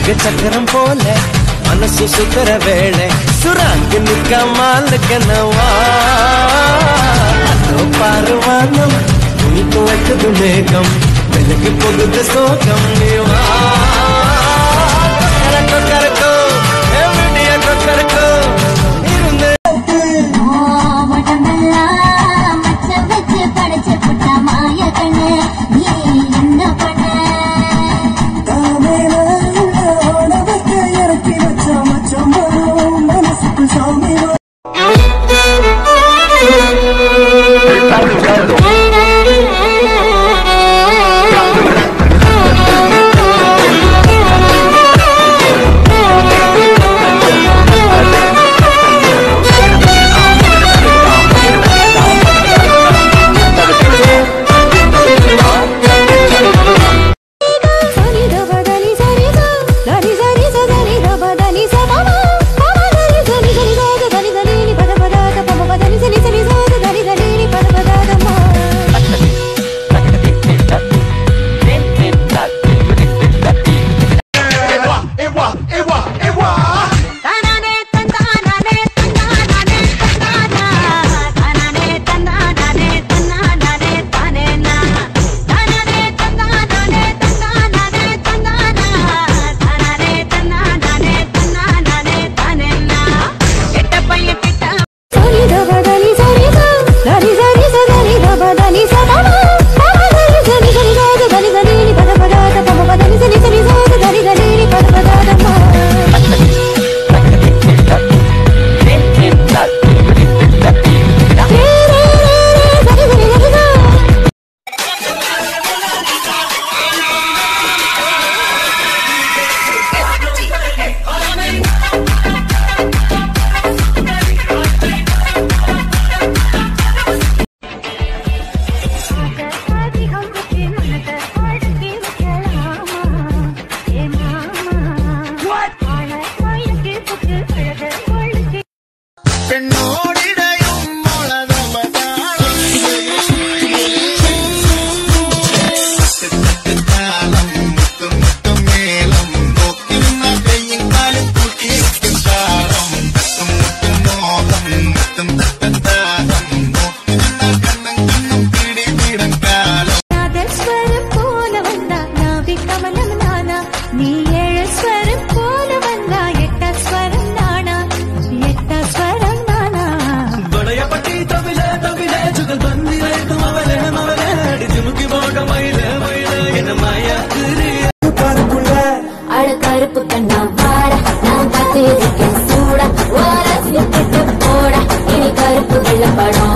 சொர்க்க சக்கரம் போல மனசு சுத்தர வேளை சுராங்கு நிக்காமலுக்கு நவா அதோ பாருவானம் துணிக்கு வைக்குது மேகம் விலகி போகுது சோகம் நீவா கரக்கோ கரக்கோ எவ்வளிய கொக்கரக்கோ இருந்து உடம்பெல்லாம் மச்சம் வச்சு படைச்சு புட்ட மாய கண்ணு நீ என்ன பண்ண சரி தப தனி சரி ச தனி சரி ச தனி தப தனி ச மம மம தனி சரி சரி ச த தனி தனி நி பத பத த பம பத நி சரி சரி ச த தனி தனி நி பத பத த ம தானானே தந்தானானே தந்தானானே தந்தானா தானானே தந்தானானே தந்தானானே தானேனா தானானே தந்தானானே தந்தானானே தந்தானா தானானே தந்தானானே தந்தானானே தானேனா கெட்ட பையன் கிட்ட சரி தப தனி சரி ச தனி சரி ச தனி தப தனி ச மம மம தனி சரி சரி ச த தனி தனி நி பத பத த பம பத நி சரி சரி ச த தனி தனி நி பத பத த ம പെണ്ണോടിടയും മുളതമതാളം താളം മുത്തും മുത്തും മേളം നോക്കുന്ന കയ്യും കാലും കൂട്ടിയിരിക്കും താളം മുത്തും മുത്തും മോഹം മുത്തും തട്ടം താളം നോക്കുന്ന കണ്ണും കണ്ണും പിടിപിടം കാലം ஸ்வரம் போல வந்தா நாவி கமலம் நானா நீ ஏழு ஸ்வரம் போல வந்தா எட்ட ஸ்வரம் நானா எட்ட ஸ்வரம் நானா ಬಡಯ ಪಟ್ಟಿ ತವಿಲೆ ತವಿಲೆ ಜುಗಲ್ ಬಂದಿರೇತು ಮವಲೆ ಮವಲೆ ಅಡಿ ಜುಮುಕಿ ಬೋಗ ಮೈಲೆ ಮೈಲೆ ಎನ್ನ ಮಾಯ அழ கருப்பு கண்ணா வாடா நான் காத்திருக்கேன் சூடா ஓர போட இனி கருப்பு வெள்ளப்படம்